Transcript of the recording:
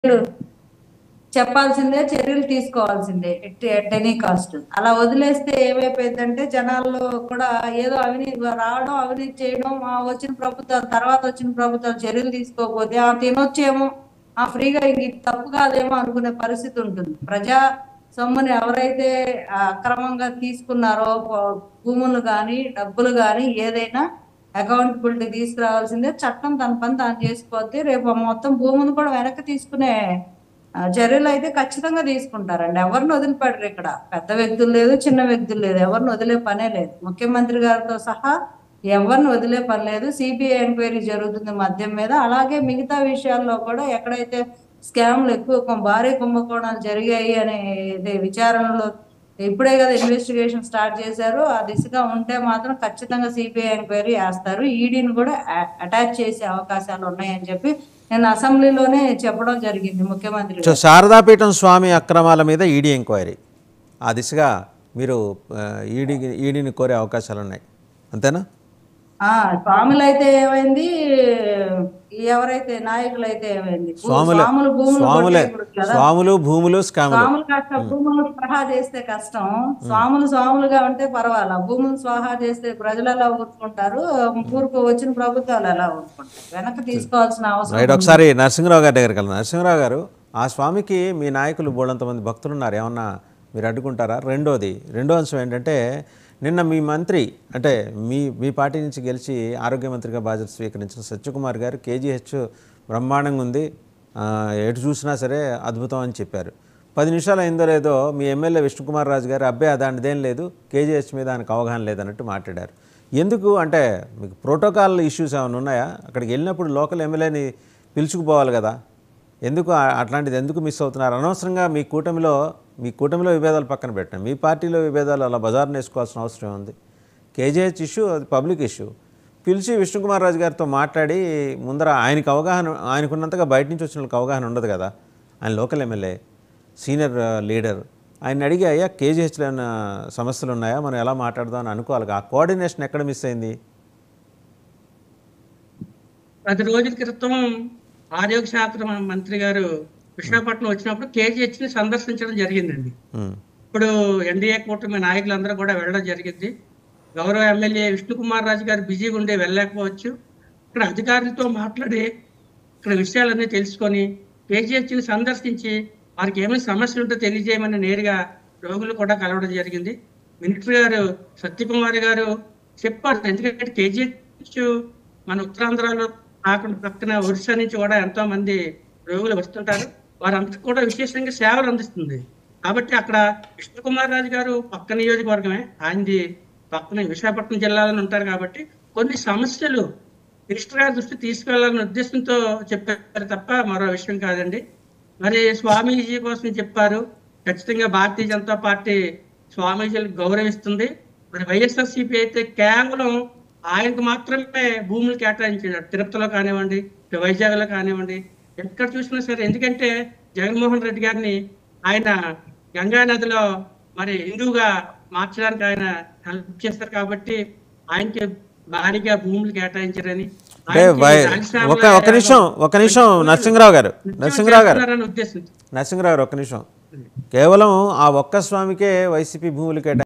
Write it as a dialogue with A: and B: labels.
A: చెప్పాల్సిందే చర్యలు తీసుకోవాల్సిందే ఎట్ ఎనీ కాస్ట్ అలా వదిలేస్తే ఏమైపోయిందంటే జనాల్లో కూడా ఏదో అవినీతి రావడం అవినీతి చేయడం ఆ వచ్చిన ప్రభుత్వాలు తర్వాత వచ్చిన ప్రభుత్వాలు చర్యలు తీసుకోకపోతే ఆ తినొచ్చేమో ఆ ఫ్రీగా ఇంక ఇది తప్పు కాదేమో అనుకునే పరిస్థితి ఉంటుంది ప్రజా సొమ్ముని ఎవరైతే ఆ, అక్రమంగా తీసుకున్నారో ప- భూములు కానీ డబ్బులు కానీ ఏదైనా అకౌంటబిలిటీ తీసుకురావాల్సిందే చట్టం తన పని తాను చేసుకోవద్ది రేపు మొత్తం భూములు కూడా వెనక్కి తీసుకునే ఆ, చర్యలు అయితే ఖచ్చితంగా తీసుకుంటారండి ఎవరిని వదిలిపెడరు ఇక్కడ పెద్ద వ్యక్తులు లేదు చిన్న వ్యక్తులు లేదు ఎవరిని వదిలే పనే లేదు ముఖ్యమంత్రి గారితో సహా ఎవరిని వదిలే పని లేదు సిబిఐ ఎంక్వైరీ జరుగుతుంది మద్యం మీద అలాగే మిగతా విషయాల్లో కూడా ఎక్కడైతే స్కామ్లు ఎక్కువ కొం- భారీ కుంభకోణాలు జరిగాయి అనే ఇది విచారణలో ఇప్పుడే కదా ఇన్వెస్టిగేషన్ స్టార్ట్ చేశారు ఆ దిశగా ఉంటే మాత్రం ఖచ్చితంగా సిబిఐ ఎంక్వైరీ వేస్తారు ఈడీని కూడా అటాచ్ చేసే అవకాశాలు ఉన్నాయని చెప్పి నేను అసెంబ్లీలోనే చెప్పడం జరిగింది ముఖ్యమంత్రి
B: సో
A: గారు.
B: శారదాపీఠం స్వామి అక్రమాల మీద ఈడీ ఎంక్వైరీ ఆ దిశగా మీరు ఈడీ ఈడీని కోరే అవకాశాలు ఉన్నాయి అంతేనా
A: ఆ స్వాములు అయితే ఏమైంది ఎవరైతే నాయకులు అయితే ఏమైంది భూ-
B: స్వాములే
A: స్వాములు భూములు
B: స్వాములే
A: కొట్టేయకూడదు కదా
B: స్వాములు భూములు స్కాములు
A: స్వాములు కాస్త భూములు స్వాహా చేస్తే కష్టం స్వాములు స్వాములుగా ఉంటే పర్వాలా భూములు స్వాహా చేస్తే ప్రజలు ఎలా ఊరుకుంటారు ఊరుకు వచ్చిన ప్రభుత్వాలు ఎలా ఊరుకుంటారు వెనక్కి తీసుకోవాల్సిన అవసరం
B: రైట్ ఒకసారి నరసింహరావు గారి దగ్గరికి వెళ్ళాను నరసింహరావు గారు ఆ స్వామికి మీ నాయకులు బోళ్ళంతమంది భక్తులు ఉన్నారు ఏమన్నా మీరు అడ్డుకుంటారా రెండోది రెండో అంశం ఏంటంటే నిన్న మీ మంత్రి అంటే మీ మీ పార్టీ నుంచి గెలిచి ఆరోగ్య మంత్రిగా బాధ్యత స్వీకరించిన సత్యకుమార్ గారు కేజీహెచ్ బ్రహ్మాండంగా ఉంది ఆ, ఎటు చూసినా సరే అద్భుతం అని చెప్పారు పది నిమిషాలు అయిందో లేదో మీ ఎమ్మెల్యే విష్ణుకుమార్ రాజు గారు అబ్బాయి దానిదేం లేదు కేజీహెచ్ మీద ఆయనకు అవగాహన లేదన్నట్టు మాట్లాడారు ఎందుకు అంటే మీకు ప్రోటోకాల్ ఇష్యూస్ ఏమైనా ఉన్నాయా అక్కడికి వెళ్ళినప్పుడు లోకల్ ఎమ్మెల్యేని పిలుచుకుపోవాలి కదా ఎందుకు ఆ- అట్లాంటిది ఎందుకు మిస్ అవుతున్నారు అనవసరంగా మీ కూటమిలో మీ కూటమిలో విభేదాలు పక్కన పెట్టండి మీ పార్టీలో విభేదాలు అలా బజార్ని వేసుకోవాల్సిన అవసరం ఉంది కేజీహెచ్ ఇష్యూ అది పబ్లిక్ ఇష్యూ పిలిచి విష్ణుకుమార్ రాజు గారితో మాట్లాడి ముందర ఆయనకు అవగాహన ఆయనకున్నంతగా బయట నుంచి వచ్చిన వాళ్ళకి అవగాహన ఉండదు కదా ఆయన లోకల్ ఎమ్మెల్యే సీనియర్ ఆ, లీడర్ ఆయన అడిగి అయ్యా కేజీహెచ్లో ఏమైనా సమస్యలు ఉన్నాయా మనం ఎలా మాట్లాడదాం అని అనుకోవాలి ఆ కోఆర్డినేషన్ ఎక్కడ మిస్ అయింది
C: పది రోజుల క్రితం ఆరోగ్య శాఖ మంత్రి గారు విశాఖపట్నం వచ్చినప్పుడు కేజీహెచ్ ని సందర్శించడం జరిగిందండి
B: ఉమ్,
C: ఇప్పుడు ఎన్డీఏ కూటమి నాయకులందరూ కూడా వెళ్ళడం జరిగింది గౌరవ ఎమ్మెల్యే విష్ణుకుమార్ రాజు గారు బిజీగా ఉండే వెళ్ళలేకపోవచ్చు ఇక్కడ అధికారులతో మాట్లాడి ఇక్కడ విషయాలన్నీ తెలుసుకొని కేజీహెచ్ ని సందర్శించి వారికి ఏమైనా సమస్యలు ఉంటే తెలియజేయమని నేరుగా రోగులు కూడా కలవడం జరిగింది మినిస్టర్ గారు సత్యకుమార్ గారు చెప్పారు ఎందుకంటే కేజీహెచ్ మన ఉత్తరాంధ్రలో కాకుండా పక్కన ఒరిస్సా నుంచి కూడా ఎంతో మంది రోగులు వస్తుంటారు వారంతా కూడా విశేషంగా సేవలు అందిస్తుంది కాబట్టి అక్కడ విష్ణుకుమార్ రాజు గారు పక్క నియోజకవర్గమే ఆయనది పక్కన విశాఖపట్నం జిల్లాలో ఉంటారు కాబట్టి కొన్ని సమస్యలు మినిస్టర్ గారి దృష్టి తీసుకెళ్లాలనే ఉద్దేశంతో చెప్పారు తప్ప మరో విషయం కాదండి మరి స్వామీజీ కోసం చెప్పారు ఖచ్చితంగా భారతీయ జనతా పార్టీ స్వామీజీలకు గౌరవిస్తుంది మరి వైఎస్ఆర్సీపీ అయితే కేవలం ఆయనకు మాత్రమే భూములు కేటాయించాడు తిరుపతిలో కానివ్వండి ఇటు వైజాగ్లో కానివ్వండి ఎక్కడ చూసినా సరే ఎందుకంటే జగన్మోహన్ రెడ్డి గారిని ఆయన గంగా నదిలో మరి హిందువుగా మార్చడానికి ఆయన హెల్ప్ చేస్తారు కాబట్టి ఆయనకి భారీగా భూములు కేటాయించారని
B: అంటే
C: ఆయనకి
B: వై-
C: రాజశ్యామల
B: ఒక ఒక నిమిషం ఒక నిమిషం నరసింహరావు గారు నరసింహరావు గారు
C: చేస్తున్నారనే ఉద్దేశంతో
B: నరసింహరావు గారు ఒక నిమిషం కేవలం ఆ ఒక్క స్వామికే వైసీపీ భూములు కేటాయి